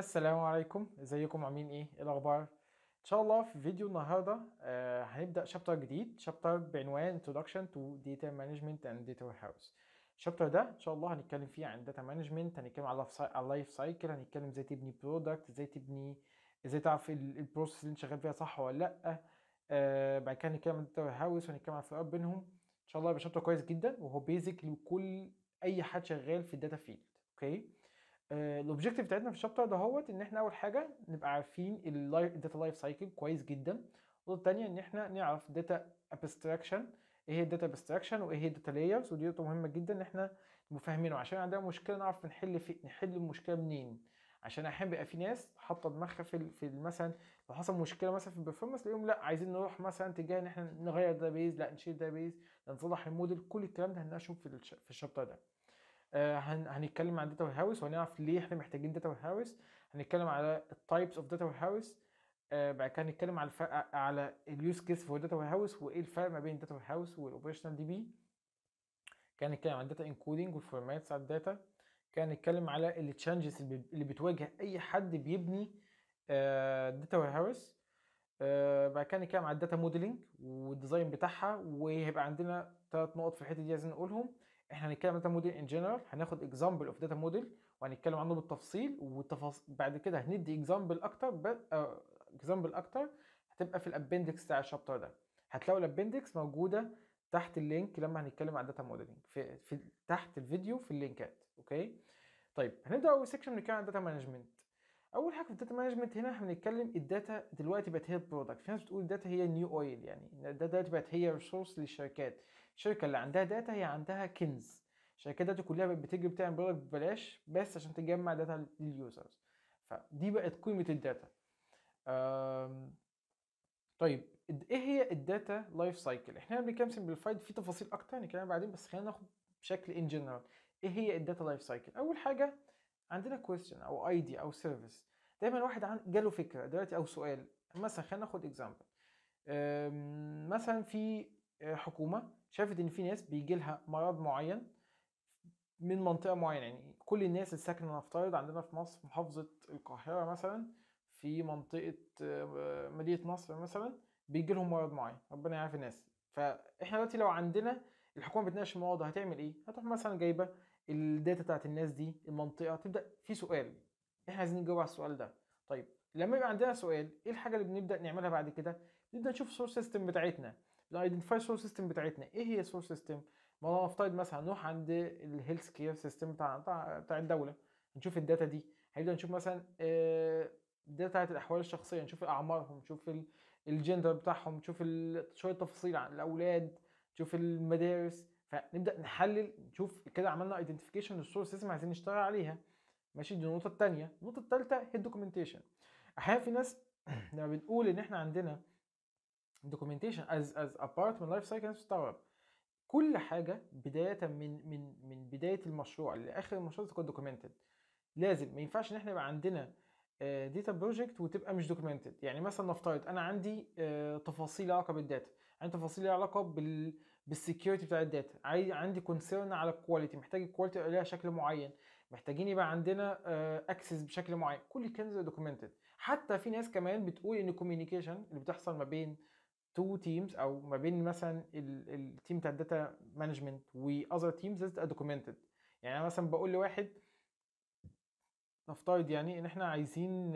السلام عليكم ازيكم عاملين ايه ايه الاخبار ان شاء الله في فيديو النهارده آه هنبدا شابتر جديد شابتر بعنوان introduction to data management and data warehouse الشابتر ده ان شاء الله هنتكلم فيه عن data management هنتكلم على اللايف سايكل هنتكلم ازاي تبني برودكت ازاي تبني ازاي تعرف البروسيس اللي انت شغال فيها صح ولا لا آه بعد كده هنتكلم عن data warehouse وهنتكلم عن الفروقات بينهم ان شاء الله يبقى شابتر كويس جدا وهو بيزك لكل اي حد شغال في الداتا فيلد اوكي الاوبجيكتيف بتاعتنا في الشابتر ده هو ان احنا اول حاجه نبقى عارفين الداتا لايف سايكل كويس جدا والنقطه الثانيه ان احنا نعرف داتا ابستراكشن ايه هي الداتا ابستراكشن وايه هي الداتا لايرز ودي نقطه مهمه جدا ان احنا نبقى فاهمينه عشان عندنا مشكله نعرف نحل في نحل المشكله منين عشان احيانا بيبقى في ناس حاطه دماغها في في مثلا لو حصل مشكله مثلا في البرفورمانس تلاقيهم لا عايزين نروح مثلا اتجاه ان احنا نغير داتابيز لا نشيل داتابيز لا نصلح الموديل كل الكلام ده هنناقشه في في الشابتر ده آه هنتكلم عن داتا وير هاوس وهنعرف ليه احنا محتاجين داتا وير هاوس هنتكلم على التايبس اوف داتا وير هاوس بعد كده هنتكلم على الفرق على اليوز كيس فور داتا وير هاوس وايه الفرق ما بين داتا وير هاوس والاوبريشنال دي بي كان نتكلم عن داتا انكودنج والفورماتس على الداتا كان نتكلم على التشالنجز اللي بتواجه اي حد بيبني داتا وير هاوس بعد كده نتكلم على الداتا موديلنج والديزاين بتاعها وهيبقى عندنا ثلاث نقط في الحته دي عايزين نقولهم احنا هنتكلم داتا موديل ان جنرال هناخد اكزامبل اوف داتا موديل وهنتكلم عنه بالتفصيل والتفاصيل بعد كده هندي اكزامبل اكتر اكزامبل اكتر هتبقى في الابندكس بتاع الشابتر ده هتلاقوا الابندكس موجوده تحت اللينك لما هنتكلم عن داتا موديلنج في, في تحت الفيديو في اللينكات اوكي طيب هنبدا اول سيكشن بنتكلم عن داتا مانجمنت اول حاجه في الداتا مانجمنت هنا احنا بنتكلم الداتا دلوقتي بقت هي البرودكت في ناس بتقول الداتا هي النيو اويل يعني الداتا دلوقتي بقت هي ريسورس للشركات الشركه اللي عندها داتا هي عندها كنز الشركات دلوقتي كلها بقت بتجري بتعمل برودكت ببلاش بس عشان تجمع داتا لليوزرز فدي بقت قيمه الداتا طيب ايه هي الداتا لايف سايكل احنا بنتكلم سمبليفايد في تفاصيل اكتر هنتكلم بعدين بس خلينا ناخد بشكل ان جنرال ايه هي الداتا لايف سايكل اول حاجه عندنا كويستشن او اي دي او سيرفيس دايما واحد عن جاله فكره دلوقتي او سؤال مثلا خلينا ناخد اكزامبل مثلا في حكومه شافت ان في ناس بيجي لها مرض معين من منطقه معينه يعني كل الناس اللي ساكنه نفترض عندنا في مصر محافظه القاهره مثلا في منطقه مدينه نصر مثلا بيجي لهم مرض معين ربنا يعافي الناس فاحنا دلوقتي لو عندنا الحكومه بتناقش الموضوع هتعمل ايه هتروح مثلا جايبه الداتا بتاعت الناس دي المنطقه تبدا في سؤال احنا عايزين نجاوب على السؤال ده طيب لما يبقى عندنا سؤال ايه الحاجه اللي بنبدا نعملها بعد كده نبدا نشوف السورس سيستم بتاعتنا الايدنتيفاي السورس سيستم بتاعتنا ايه هي السورس سيستم ما نفترض مثلا نروح عند الهيلث كير سيستم بتاع بتاع الدوله نشوف الداتا دي هنبدا نشوف مثلا الداتا بتاعت الاحوال الشخصيه نشوف اعمارهم نشوف الجندر بتاعهم نشوف شويه تفاصيل عن الاولاد نشوف المدارس فنبدا نحلل نشوف كده عملنا ايدنتيفيكيشن للسورس سيستم عايزين نشتغل عليها ماشي دي النقطه الثانيه النقطه الثالثه هي الدوكيومنتيشن احيانا في ناس لما بنقول ان احنا عندنا دوكيومنتيشن از از ا بارت من لايف سايكل الناس بتستغرب كل حاجه بدايه من من من بدايه المشروع لاخر المشروع تكون دوكيومنتد لازم ما ينفعش ان احنا يبقى عندنا داتا بروجكت وتبقى مش دوكيومنتد يعني مثلا نفترض انا عندي تفاصيل لها علاقه بالداتا عندي تفاصيل لها علاقه بال بالسكيورتي بتاع الداتا عندي كونسيرن على الكواليتي محتاج الكواليتي يبقى ليها شكل معين محتاجين يبقى عندنا اكسس بشكل معين كل الكلام ده دوكيومنتد حتى في ناس كمان بتقول ان الكوميونيكيشن اللي بتحصل ما بين تو تيمز او ما بين مثلا التيم بتاع الداتا مانجمنت واذر تيمز لازم تبقى دوكيومنتد يعني انا مثلا بقول لواحد نفترض يعني ان احنا عايزين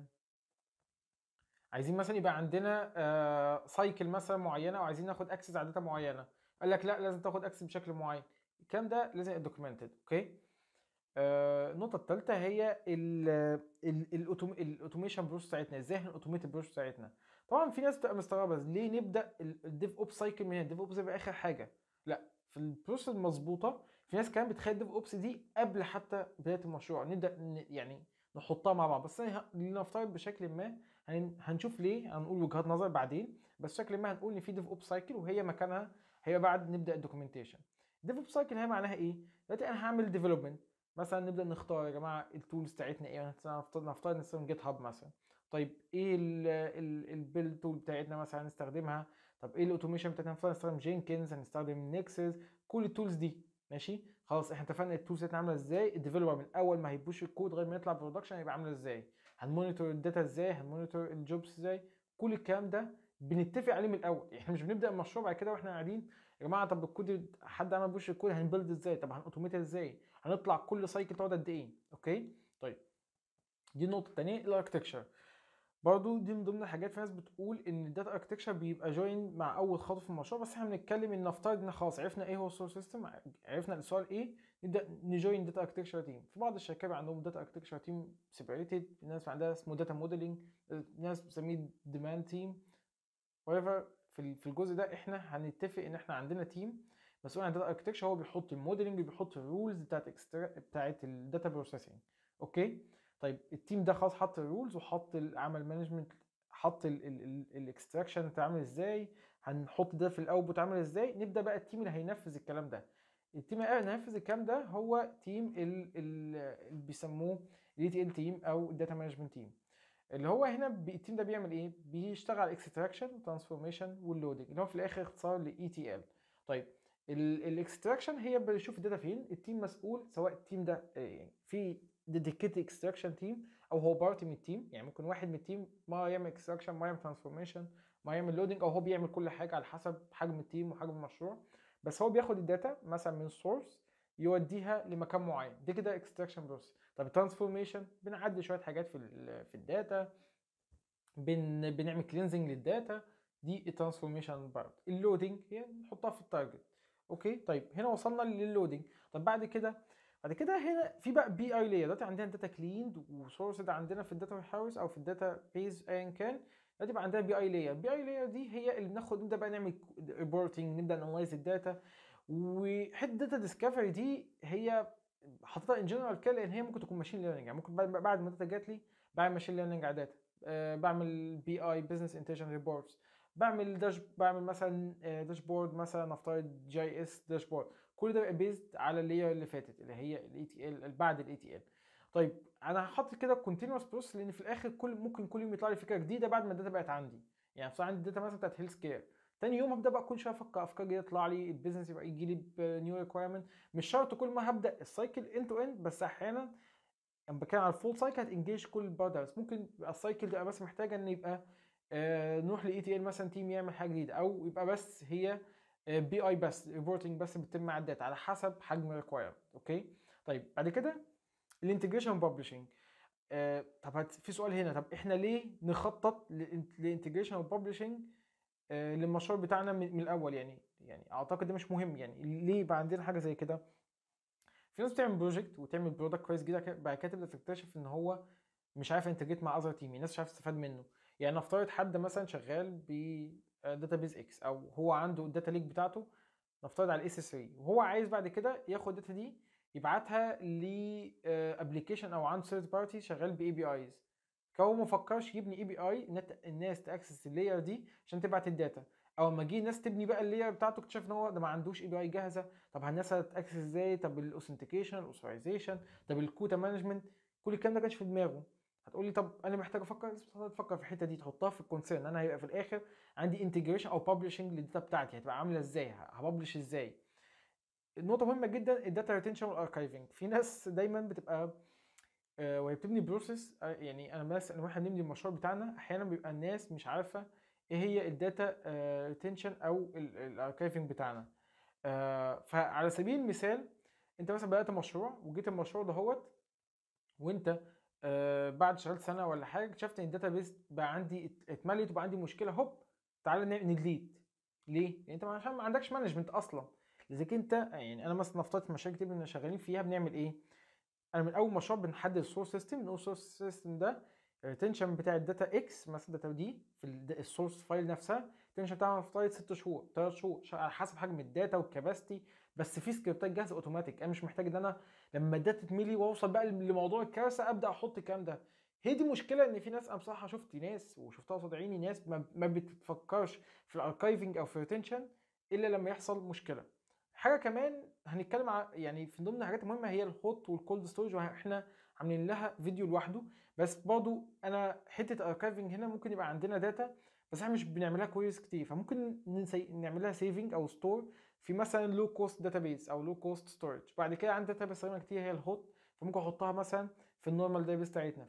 عايزين مثلا يبقى عندنا سايكل مثلا معينه او عايزين ناخد اكسس على داتا معينه قال لك لا لازم تاخد اكسس بشكل معين الكلام ده لازم يبقى دوكيومنتد اوكي النقطه الثالثه هي الاوتوميشن بروسيس بتاعتنا ازاي هنوتوميت البروسيس بتاعتنا طبعا في ناس بتبقى مستغربه ليه نبدا الديف اوبس سايكل من هنا الديف اوبس يبقى اخر حاجه لا في البروسيس المظبوطه في ناس كمان بتخيل الديف اوبس دي قبل حتى بدايه المشروع نبدا يعني نحطها مع بعض بس لنفترض بشكل ما هنشوف ليه هنقول وجهات نظر بعدين بس بشكل ما هنقول ان في ديف اوبس سايكل وهي مكانها هي بعد نبدا الدوكيومنتيشن الديف اوبس سايكل هي معناها ايه دلوقتي انا هعمل ديفلوبمنت مثلا نبدا نختار يا جماعه التولز بتاعتنا ايه نفترض نفترض نستخدم جيت هاب مثلا طيب ايه البيلد تول بتاعتنا مثلا هنستخدمها طب ايه الاوتوميشن بتاعتنا هنستخدم جينكنز هنستخدم نيكسس كل التولز دي ماشي خلاص احنا اتفقنا التولز بتاعتنا عامله ازاي الديفلوبر من اول ما هيبوش الكود لغايه ما يطلع برودكشن هيبقى عامله ازاي هنمونيتور الداتا ازاي هنمونيتور الجوبس ازاي كل الكلام ده بنتفق عليه من الاول احنا مش بنبدا المشروع بعد كده واحنا قاعدين يا جماعه طب الكود حد عمل بوش الكود هنبلد ازاي طب هنأوتوميت ازاي هنطلع كل سايكل تقعد قد ايه اوكي طيب دي النقطه الثانيه الاركتكشر برضو دي من ضمن الحاجات في ناس بتقول ان الداتا اركتكشر بيبقى جوين مع اول خطوه في المشروع بس احنا بنتكلم ان نفترض ان خلاص عرفنا ايه هو السورس سيستم عرفنا السؤال ايه نبدا نجوين داتا اركتكشر تيم في بعض الشركات عندهم داتا اركتكشر تيم سيبريتد ناس عندها اسمه داتا موديلنج ناس بتسميه ديماند تيم whatever في في الجزء ده احنا هنتفق ان احنا عندنا تيم مسؤول عن الداتا اركتكشر هو بيحط الموديلنج بيحط الرولز بتاعت بتاعت الداتا بروسيسنج اوكي طيب التيم ده خلاص حط الرولز وحط العمل مانجمنت حط الاكستراكشن بتعمل ازاي هنحط ده في الاوتبوت عامل ازاي نبدا بقى التيم اللي هينفذ الكلام ده التيم اللي هينفذ الكلام ده هو تيم اللي بيسموه الاي تي ال تيم او الداتا مانجمنت تيم اللي هو هنا التيم ده بيعمل ايه بيشتغل على اكستراكشن ترانسفورميشن واللودنج اللي هو في الاخر اختصار لاي تي ال طيب الاكستراكشن هي بيشوف الداتا فين التيم مسؤول سواء التيم ده في ديديكيتد اكستراكشن تيم او هو بارت من التيم يعني ممكن واحد من التيم ما يعمل اكستراكشن ما يعمل ترانسفورميشن ما يعمل لودنج او هو بيعمل كل حاجه على حسب حجم التيم وحجم المشروع بس هو بياخد الداتا مثلا من سورس يوديها لمكان معين دي كده اكستراكشن بروسيس طب الترانسفورميشن بنعدل شويه حاجات في في الداتا بن بنعمل كلينزنج للداتا دي الترانسفورميشن بارت اللودنج هي نحطها في التارجت اوكي طيب هنا وصلنا لللودنج طب بعد كده بعد كده هنا في بقى بي اي لاير دلوقتي عندنا داتا كليند وسورسد عندنا في الداتا هاوس او في الداتا بيز ايا كان دلوقتي بقى عندنا بي اي لاير البي اي لاير دي هي اللي بناخد نبدا بقى نعمل ريبورتنج نبدا نانلايز الداتا وحته داتا ديسكفري دي هي حاططها ان جنرال كده لان هي ممكن تكون ماشين ليرنينج يعني ممكن بعد ما الداتا جات لي بعمل ماشين ليرنينج على داتا أه بعمل بي اي بزنس انتجن ريبورتس بعمل داش بعمل مثلا داشبورد مثلا نفترض جي اس داشبورد كل ده بيبقى بيزد على اللاير اللي فاتت اللي هي الاي تي ال بعد الاي تي ال طيب انا هحط كده كونتينوس بروسس لان في الاخر كل ممكن كل يوم يطلع لي فكره جديده بعد ما الداتا بقت عندي يعني بصراحه عندي الداتا مثلا بتاعت هيلث كير تاني يوم هبدا بقى كل شويه افكر افكار جديده تطلع لي البيزنس يبقى يجي لي بنيو ريكوايرمنت مش شرط كل ما هبدا السايكل اند تو اند بس احيانا لما بتكلم على الفول سايكل هتنجيج كل البارتنرز ممكن يبقى السايكل تبقى بس محتاجه ان يبقى آه نروح لاي تي ال مثلا تيم يعمل حاجه جديده او يبقى بس هي بي اي بس ريبورتنج بس بتتم مع الداتا على حسب حجم الريكوايرمنت اوكي طيب بعد كده الانتجريشن ببلشنج آه طب في سؤال هنا طب احنا ليه نخطط للانتجريشن وببلشنج آه للمشروع بتاعنا من, من الاول يعني يعني اعتقد ده مش مهم يعني ليه يبقى عندنا حاجه زي كده في ناس بتعمل بروجكت وتعمل برودكت كويس جدا بعد كده تبدا تكتشف ان هو مش عارف انتجريت مع اذر تيم الناس مش عارف تستفاد منه يعني نفترض حد مثلا شغال ب داتابيز اكس او هو عنده الداتا ليك بتاعته نفترض على الاس اس 3 وهو عايز بعد كده ياخد الداتا دي يبعتها ل ابلكيشن او عند ثيرد بارتي شغال باي بي ايز فهو ما فكرش يبني اي بي اي الناس تاكسس اللاير دي عشان تبعت الداتا او لما جه الناس تبني بقى اللاير بتاعته اكتشف ان هو ده ما عندوش اي بي اي جاهزه طب الناس هتاكسس ازاي طب الاوثنتيكيشن الاوثرايزيشن طب الكوتا مانجمنت كل الكلام ده كانش في دماغه هتقول لي طب انا محتاج افكر تفكر في الحته دي تحطها في الكونسيرن انا هيبقى في الاخر عندي انتجريشن او ببلشنج للداتا بتاعتي هتبقى عامله ازاي هببلش ازاي النقطه مهمه جدا الداتا ريتنشن والاركايفنج في ناس دايما بتبقى آه وهي بتبني بروسيس آه يعني انا مثلا لما احنا بنبني المشروع بتاعنا احيانا بيبقى الناس مش عارفه ايه هي الداتا آه ريتنشن او الاركايفنج بتاعنا فعلى سبيل المثال انت مثلا بدات مشروع وجيت المشروع دهوت وانت آه بعد شغلت سنه ولا حاجه اكتشفت ان الداتا بيس بقى عندي اتملت وبقى عندي مشكله هوب تعالى ندليت ليه؟ لان انت عشان ما عندكش مانجمنت اصلا لذلك انت يعني انا مثلا نفترض في مشاريع كتير اللي شغالين فيها بنعمل ايه؟ انا من اول مشروع بنحدد السورس سيستم نقول السورس سيستم ده الريتنشن بتاع الداتا اكس مثلا الداتا دي في السورس فايل نفسها الريتنشن بتاعها نفترض 6 شهور 3 شهور على حسب حجم الداتا والكباستي بس في سكريبتات جاهزه اوتوماتيك انا مش محتاج ان انا لما الداتا تتملي واوصل بقى لموضوع الكارثه ابدا احط الكلام ده هي دي مشكله ان في ناس انا بصراحه شفت ناس وشفتها قصاد عيني ناس ما, ما بتفكرش في الاركايفنج او في الريتنشن الا لما يحصل مشكله حاجه كمان هنتكلم على يعني في ضمن الحاجات المهمه هي الهوت والكولد ستورج واحنا عاملين لها فيديو لوحده بس برضو انا حته اركايفنج هنا ممكن يبقى عندنا داتا بس احنا مش بنعملها كويس كتير فممكن نسي... نعملها سيفنج او ستور في مثلا لو كوست داتابيس او لو كوست ستورج بعد كده عندي داتا بستخدمها كتير هي الهوت فممكن احطها مثلا في النورمال داتابيس بتاعتنا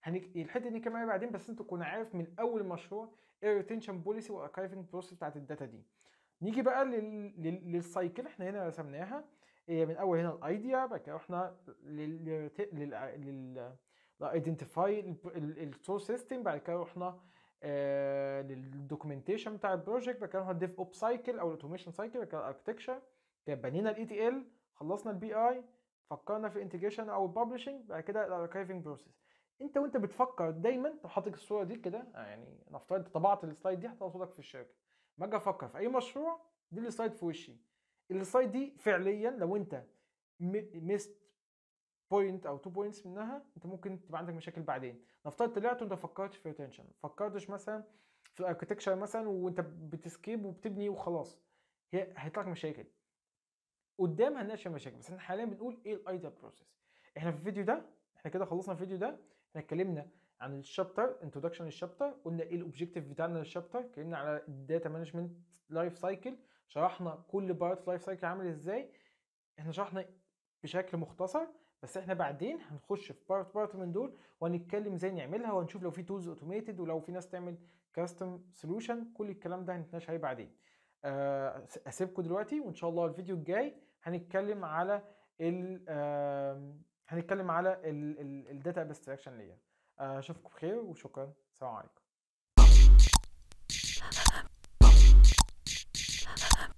هنك... الحته دي كمان بعدين بس انت تكون عارف من اول المشروع ايه الريتنشن بوليسي والاركايفنج بروسيس بتاعت الداتا دي نيجي بقى لل... لل... للسايكل احنا هنا رسمناها هي من اول هنا الايديا بعد كده رحنا لل لل لل ايدنتيفاي السورس سيستم بعد كده رحنا آه للدوكيومنتيشن بتاع البروجكت بعد كده رحنا الديف اوب سايكل او الاوتوميشن سايكل بعد كده الاركتكشر كده بنينا الاي تي ال خلصنا البي اي فكرنا في الانتجريشن او الببلشنج بعد كده الاركايفنج بروسيس انت وانت بتفكر دايما حاطط الصوره دي كده يعني نفترض انت طبعت السلايد دي حطها صورتك في الشركه ما اجي افكر في اي مشروع دي السلايد في وشي السلايد دي فعليا لو انت مست بوينت او تو بوينتس منها انت ممكن تبقى عندك مشاكل بعدين نفترض طلعت وانت فكرتش في ريتنشن فكرتش مثلا في الاركتكشر مثلا وانت بتسكيب وبتبني وخلاص هي هيطلع لك مشاكل قدام هنناقش المشاكل بس احنا حاليا بنقول ايه الايديا بروسيس احنا في الفيديو ده احنا كده خلصنا الفيديو ده احنا اتكلمنا عن الشابتر انتروداكشن للشابتر قلنا ايه الاوبجيكتيف بتاعنا للشابتر اتكلمنا على الداتا مانجمنت لايف سايكل شرحنا كل بارت لايف سايكل عامل ازاي احنا شرحنا بشكل مختصر بس احنا بعدين هنخش في بارت بارت من دول وهنتكلم ازاي نعملها وهنشوف لو في تولز اوتوميتد ولو في ناس تعمل كاستم سولوشن كل الكلام ده هنتناقش عليه بعدين آه، اسيبكم دلوقتي وان شاء الله الفيديو الجاي هنتكلم على ال هنتكلم على الداتا ابستراكشن ليا اشوفكم بخير وشكرا سلام عليكم